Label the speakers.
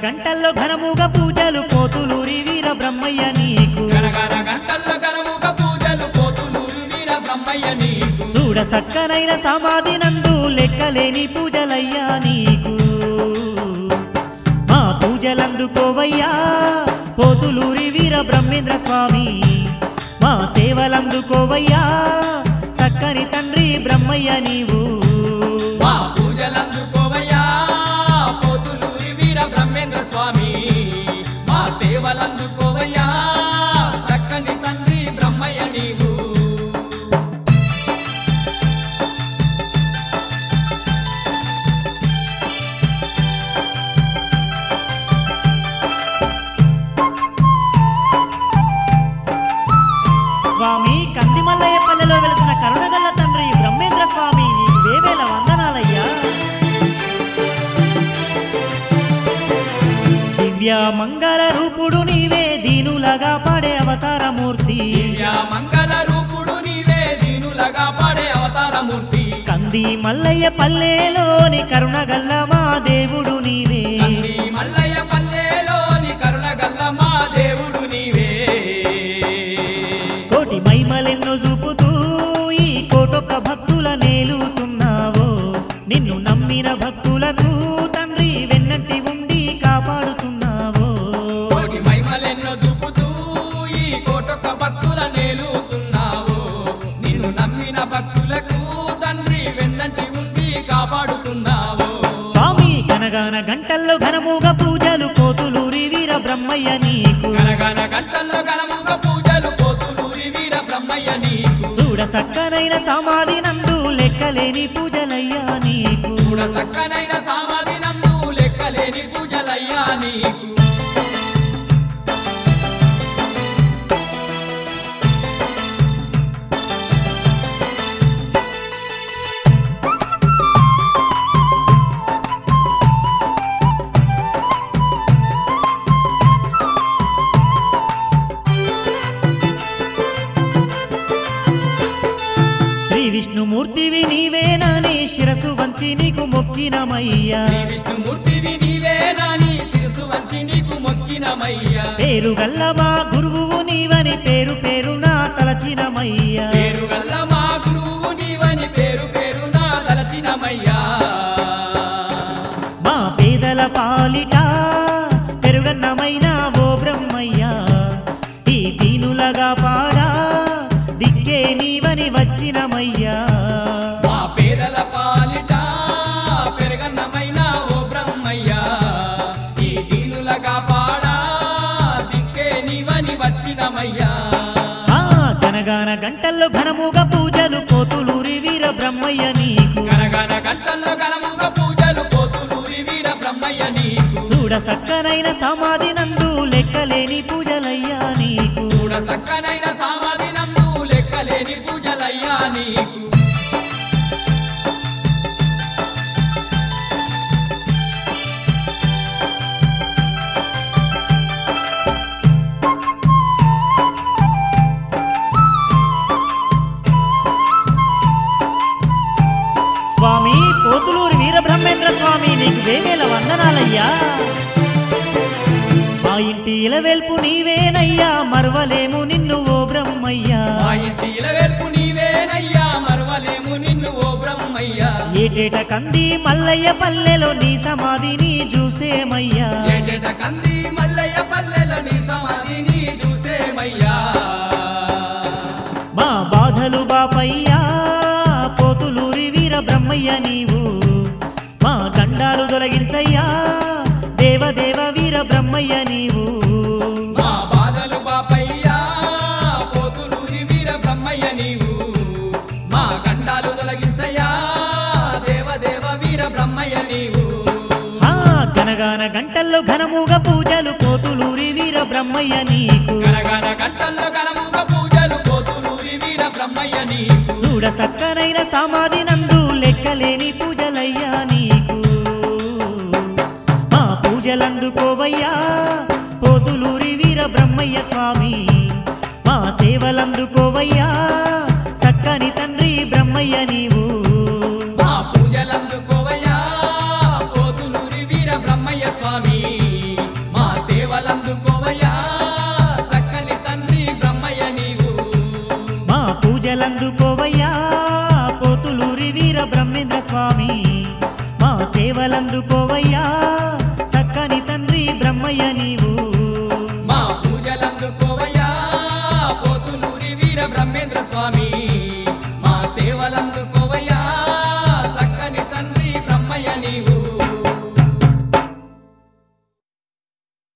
Speaker 1: గంటల్లో ఘనముగ పూజలు పోతులూరి వీర బ్రహ్మయ్య నీకు
Speaker 2: గనగన గంటల్లో గనముగ పూజలు పోతులూరు వీర బ్రహ్మయ్య నీకు
Speaker 1: చూడ సక్కనైన సమాధి నందు లెక్కలేని పూజలయ్యా నీకు మా పూజలందుకోవయ్యా పోతులూరి వీర బ్రహ్మేంద్ర స్వామి మా సేవలందుకోవయ్యా సక్కని తండ్రి బ్రహ్మయ్య నీవు
Speaker 2: మా పూజలందుకోవయ్యా పోతులూరి వీర బ్రహ్మేంద్ర స్వామి మా సేవలందుకోవయ్యా చక్కని తండ్రి బ్రహ్మయ్య నీవు
Speaker 1: స్వామి కందిమల్లయ్య పల్లెలో వెలిసిన కరుణగల్ల తండ్రి బ్రహ్మేంద్ర స్వామి నీకు వేవేల వందనాలయ్యా దివ్య మంగళ రూపుడు నీవే దీనులగా పాడే అవతారమూర్తి
Speaker 2: దివ్య మంగళ రూపుడు నీవే దీనులగా పాడే అవతారమూర్తి
Speaker 1: కంది మల్లయ్య పల్లెలోని కరుణగల్ల మా దేవుడు నీవే
Speaker 2: కంది మల్లయ్య పల్లెలోని కరుణగల్ల మా దేవుడు నీవే
Speaker 1: కోటి మైమలెన్నో చూపుతూ ఈ కోటొక్క భక్తుల నేలుతున్నావో నిన్ను నమ్మిన భక్తులకు తండ్రి వెన్నంటి ఉండి కాపాడుతున్నావో
Speaker 2: కోటి మహిమలెన్నో చూపుతూ ఈ కోటొక్క భక్తుల నేలుతున్నావు నిన్ను నమ్మిన భక్తులకు తండ్రి వెన్నంటి ఉండి కాపాడుతున్నావు
Speaker 1: స్వామి గనగాన గంటల్లో ఘనముగా పూజలు కోతులూరి వీర బ్రహ్మయ్య నీకు
Speaker 2: గనగన గంటల్లో గణముగ పూజలు పోతులూరి వీర బ్రహ్మయ్య నీకు
Speaker 1: చూడ సక్కనైన సమాధి నందు లెక్కలేని పూజలయ్యా నీకు
Speaker 2: చూడ సక్కనైన సామాధి నందు లెక్కలేని పూజలయ్యా నీకు
Speaker 1: శ్రీ విష్ణుమూర్తివి నీవేనని శిరసు వంచి నీకు మొక్కినమయ్యా
Speaker 2: శ్రీ విష్ణుమూర్తివి నీవేనాని శిరసు వంచి నీకు మొక్కినమయ్యా
Speaker 1: పేరు గల్ల మా గురువు నీవని పేరు పేరునా తలచినమయ్యా
Speaker 2: పేరు గల్ల మా గురువు నీవని పేరు పేరు నా తలచినమయ్యా
Speaker 1: మా పేదల పాలిట పెరుగన్నమైన ఓ బ్రహ్మయ్యా ఈ దీనులగా పాడా దిక్కే నీవని వచ్చినమయ్యా
Speaker 2: మా పేదల పాలిట పెరగన్నమైన ఓ బ్రహ్మయ్యా ఈ దీనులగా పాడా దిక్కే నీవని వచ్చినమయ్యా
Speaker 1: ఆ గనగాన గంటల్లో ఘనముగా పూజలు కోతులూరి వీర బ్రహ్మయ్య నీకు
Speaker 2: గనగన గంటల్లో గణముగ పూజలు పోతులూరి వీర బ్రహ్మయ్య నీకు
Speaker 1: చూడ సక్కనైన సమాధి నందు లెక్కలేని పూజలయ్యా నీకు
Speaker 2: చూడ సక్కనైన సామాధి నందు లెక్కలేని పూజలయ్యా నీకు
Speaker 1: స్వామి పోతులూరి వీరబ్రహ్మేంద్ర స్వామి నీకు వేవేల వందనాలయ్యా మా ఇంటి ఇలవేల్పు నీవేనయ్యా మరవలేము నిన్ను ఓ బ్రహ్మయ్యా
Speaker 2: మా ఇంటి ఇలవేల్పు నీవేనయ్యా మరవలేము నిన్ను ఓ బ్రహ్మయ్యా
Speaker 1: ఏటేట కంది మల్లయ్య పల్లెలో నీ సమాధిని చూసేమయ్యా
Speaker 2: ఏటేట కంది మల్లయ్య పల్లెలో నీ సమాధిని చూసేమయ్యా
Speaker 1: మా బాధలు బాపయ్యా పోతులూరి వీర బ్రహ్మయ్య నీవు మా గండాలు తొలగించయ్యా దేవదేవ వీర బ్రహ్మయ్య నీవు
Speaker 2: మా బాధలు బాపయ్యా పోతులూరి వీర బ్రహ్మయ్య నీవు మా గండాలు తొలగించయ్యా దేవదేవ వీర బ్రహ్మయ్య నీవు
Speaker 1: ఆ గనగాన గంటల్లో ఘనముగా పూజలు పోతులూరి వీర బ్రహ్మయ్య నీకు
Speaker 2: గనగన గంటల్లో గణముగ పూజలు పోతులూరి వీర బ్రహ్మయ్య నీకు
Speaker 1: చూడ సక్కనైన సమాధి నందు లెక్కలేని పూజలయ్యా నీకు మా పూజలందుకోవయ్యా పోతులూరి వీర బ్రహ్మయ్య స్వామి మా సేవలందుకోవయ్యా సక్కని తండ్రి బ్రహ్మయ్య నీవు
Speaker 2: మా పూజలందుకోవయ్యా పోతులూరి వీర బ్రహ్మయ్య స్వామి
Speaker 1: సేవలందుకోవయ్యా పోతులూరి వీర బ్రహ్మేంద్ర స్వామి మా సేవలందుకోవయ్యా